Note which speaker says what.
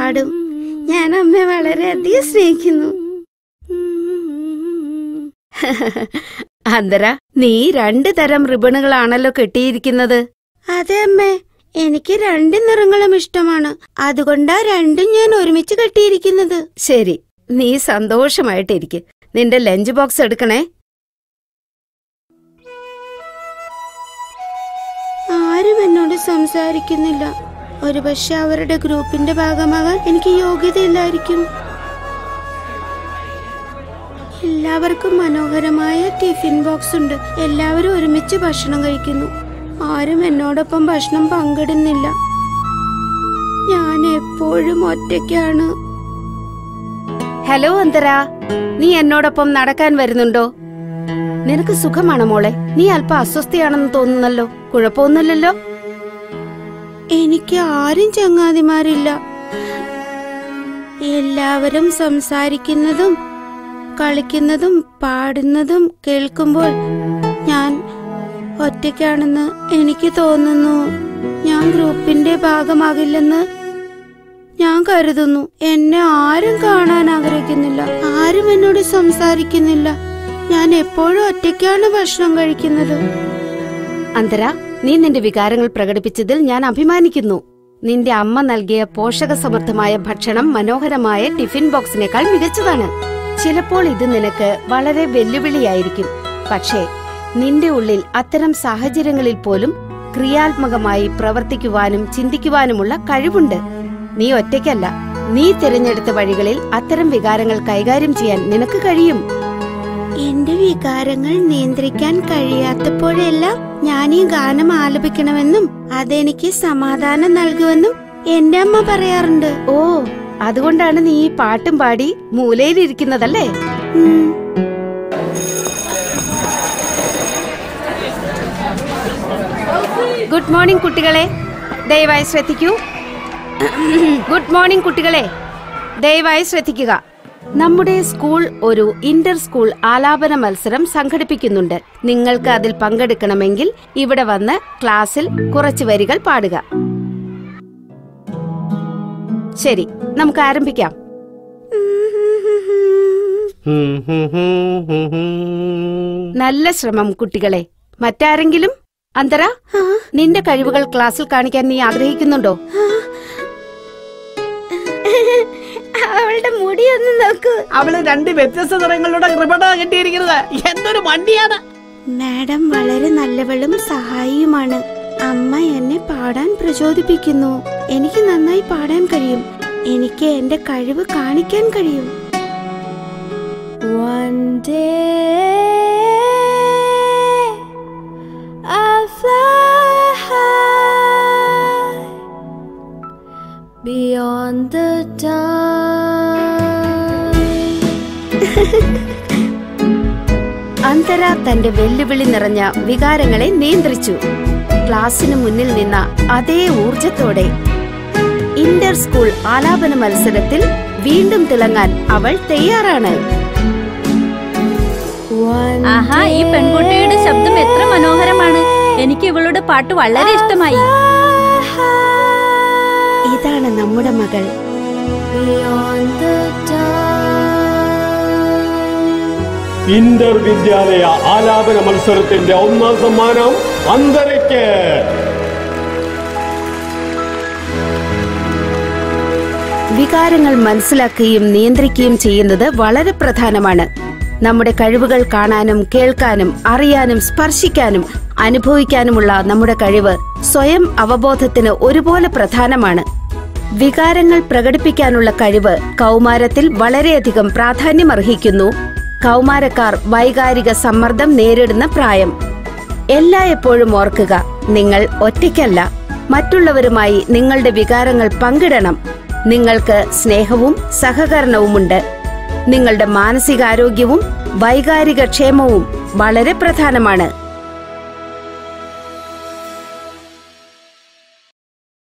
Speaker 1: പാടും ഞാൻ അമ്മയെ വളരെയധികം സ്നേഹിക്കുന്നു
Speaker 2: അന്തര നീ രണ്ടു തരം റിബണുകളാണല്ലോ കെട്ടിയിരിക്കുന്നത്
Speaker 1: അതെ അമ്മേ എനിക്ക് രണ്ട് നിറങ്ങളും ഇഷ്ടമാണ് അതുകൊണ്ടാ രണ്ടും ഞാൻ ഒരുമിച്ച് കെട്ടിയിരിക്കുന്നത്
Speaker 2: ശരി നീ സന്തോഷമായിട്ടിരിക്ക് നിന്റെ ലഞ്ച് ബോക്സ് എടുക്കണേ
Speaker 1: ആരും എന്നോട് സംസാരിക്കുന്നില്ല ഒരുപക്ഷെ അവരുടെ ഗ്രൂപ്പിന്റെ ഭാഗമാകാൻ എനിക്ക് യോഗ്യതയില്ലായിരിക്കും എല്ലാവർക്കും മനോഹരമായ ടിഫിൻ ബോക്സ് ഉണ്ട് എല്ലാവരും ഒരുമിച്ച് ഭക്ഷണം കഴിക്കുന്നു ആരും എന്നോടൊപ്പം ഭക്ഷണം പങ്കിടുന്നില്ല ഞാൻ എപ്പോഴും ഒറ്റയ്ക്കാണ്
Speaker 2: ഹലോ അന്തര നീ എന്നോടൊപ്പം നടക്കാൻ വരുന്നുണ്ടോ നിനക്ക് സുഖമാണോ മോളെ നീ അല്പം അസ്വസ്ഥയാണെന്ന് തോന്നുന്നല്ലോ കുഴപ്പമൊന്നുമില്ലല്ലോ
Speaker 1: എനിക്ക് ആരും ചങ്ങാതിമാരില്ല എല്ലാവരും സംസാരിക്കുന്നതും കളിക്കുന്നതും പാടുന്നതും കേൾക്കുമ്പോൾ ഞാൻ ഒറ്റയ്ക്കാണെന്ന് എനിക്ക് തോന്നുന്നു ഞാൻ ഗ്രൂപ്പിന്റെ ഭാഗമാകില്ലെന്ന് ഞാൻ കരുതുന്നു എന്നെ ആരും കാണാൻ ആഗ്രഹിക്കുന്നില്ല ആരും എന്നോട് സംസാരിക്കുന്നില്ല ഞാൻ എപ്പോഴും ഒറ്റയ്ക്കാണ് ഭക്ഷണം കഴിക്കുന്നത്
Speaker 2: അന്തര നീ നിന്റെ വികാരങ്ങൾ പ്രകടിപ്പിച്ചതിൽ ഞാൻ അഭിമാനിക്കുന്നു നിന്റെ അമ്മ നൽകിയ പോഷകസമൃദ്ധമായ ഭക്ഷണം മനോഹരമായ ടിഫിൻ ബോക്സിനേക്കാൾ മികച്ചതാണ് ചിലപ്പോൾ ഇത് നിനക്ക് വളരെ വെല്ലുവിളിയായിരിക്കും പക്ഷേ നിന്റെ ഉള്ളിൽ അത്തരം സാഹചര്യങ്ങളിൽ പോലും ക്രിയാത്മകമായി പ്രവർത്തിക്കുവാനും ചിന്തിക്കുവാനുമുള്ള കഴിവുണ്ട് നീ ഒറ്റയ്ക്കല്ല നീ തിരഞ്ഞെടുത്ത വഴികളിൽ അത്തരം വികാരങ്ങൾ കൈകാര്യം ചെയ്യാൻ നിനക്ക് കഴിയും
Speaker 1: എന്റെ വികാരങ്ങൾ നിയന്ത്രിക്കാൻ കഴിയാത്തപ്പോഴെല്ലാം ഞാൻ ഈ ഗാനം ആലപിക്കണമെന്നും അതെനിക്ക് സമാധാനം നൽകുമെന്നും എന്റെ അമ്മ പറയാറുണ്ട്
Speaker 2: ഓ അതുകൊണ്ടാണ് നീ ഈ പാട്ടും പാടി മൂലയിലിരിക്കുന്നതല്ലേ
Speaker 1: ഉം.
Speaker 2: ഗുഡ് മോർണിംഗ് കുട്ടികളെ ദയവായി ശ്രദ്ധിക്കൂ ഗുഡ് മോർണിംഗ് കുട്ടികളെ ദയവായി ശ്രദ്ധിക്കുക നമ്മുടെ സ്കൂൾ ഒരു ഇന്റർ സ്കൂൾ ആലാപന മത്സരം സംഘടിപ്പിക്കുന്നുണ്ട് നിങ്ങൾക്ക് അതിൽ പങ്കെടുക്കണമെങ്കിൽ ഇവിടെ വന്ന് ക്ലാസ്സിൽ കുറച്ച് വരികൾ പാടുക ശരി നമുക്ക് ആരംഭിക്കാം നല്ല ശ്രമം കുട്ടികളെ മറ്റാരെങ്കിലും അന്തര നിന്റെ കഴിവുകൾ ക്ലാസ്സിൽ കാണിക്കാൻ നീ ആഗ്രഹിക്കുന്നുണ്ടോ
Speaker 1: അവളുടെ മുടി ഒന്ന് നോക്കൂ
Speaker 3: അവള് രണ്ട് വ്യത്യസ്ത നിറങ്ങളുടെ റിബണ കെട്ടിയിരിക്കുന്നത് എന്തൊരു വണ്ടിയാണ്
Speaker 1: മാഡം വളരെ നല്ലവളും സഹായിയുമാണ് അമ്മ എന്നെ പാടാൻ പ്രചോദിപ്പിക്കുന്നു എനിക്ക് നന്നായി പാടാൻ കഴിയും എനിക്ക് എന്റെ കഴിവ് കാണിക്കാൻ കഴിയും One day I'll fly high beyond the time.
Speaker 2: അന്തര തന്റെ വെല്ലുവിളി നിറഞ്ഞ വികാരങ്ങളെ നിയന്ത്രിച്ചു ക്ലാസ്സിനു മുന്നിൽ നിന്ന അതേ ഊർജത്തോടെ ഇന്റർ സ്കൂൾ ആലാപന മത്സരത്തിൽ വീണ്ടും തിളങ്ങാൻ അവൾ തയ്യാറാണ്
Speaker 1: One
Speaker 4: ആഹാ ഈ പെൺകുട്ടിയുടെ ശബ്ദം എത്ര മനോഹരമാണ് എനിക്ക് ഇവളുടെ പാട്ട് വളരെ ഇഷ്ടമായി
Speaker 1: ഇതാണ് നമ്മുടെ മകൾ Beyond the time.
Speaker 5: ഇന്റർ വിദ്യാലയ ആലാപന മത്സരത്തിന്റെ ഒന്നാം സമ്മാനം അന്തരയ്ക്ക്
Speaker 2: വികാരങ്ങൾ മനസ്സിലാക്കുകയും നിയന്ത്രിക്കുകയും ചെയ്യുന്നത് വളരെ പ്രധാനമാണ് നമ്മുടെ കഴിവുകൾ കാണാനും കേൾക്കാനും അറിയാനും സ്പർശിക്കാനും അനുഭവിക്കാനുമുള്ള നമ്മുടെ കഴിവ് സ്വയം അവബോധത്തിന് ഒരുപോലെ പ്രധാനമാണ് വികാരങ്ങൾ പ്രകടിപ്പിക്കാനുള്ള കഴിവ് കൗമാരത്തിൽ വളരെയധികം പ്രാധാന്യമർഹിക്കുന്നു കൗമാരക്കാർ വൈകാരിക സമ്മർദ്ദം നേരിടുന്ന പ്രായം എല്ലായ്പ്പോഴും ഓർക്കുക നിങ്ങൾ ഒറ്റയ്ക്കല്ല മറ്റുള്ളവരുമായി നിങ്ങളുടെ വികാരങ്ങൾ പങ്കിടണം നിങ്ങൾക്ക് സ്നേഹവും സഹകരണവുമുണ്ട് നിങ്ങളുടെ മാനസികാരോഗ്യവും വൈകാരിക ക്ഷേമവും വളരെ പ്രധാനമാണ്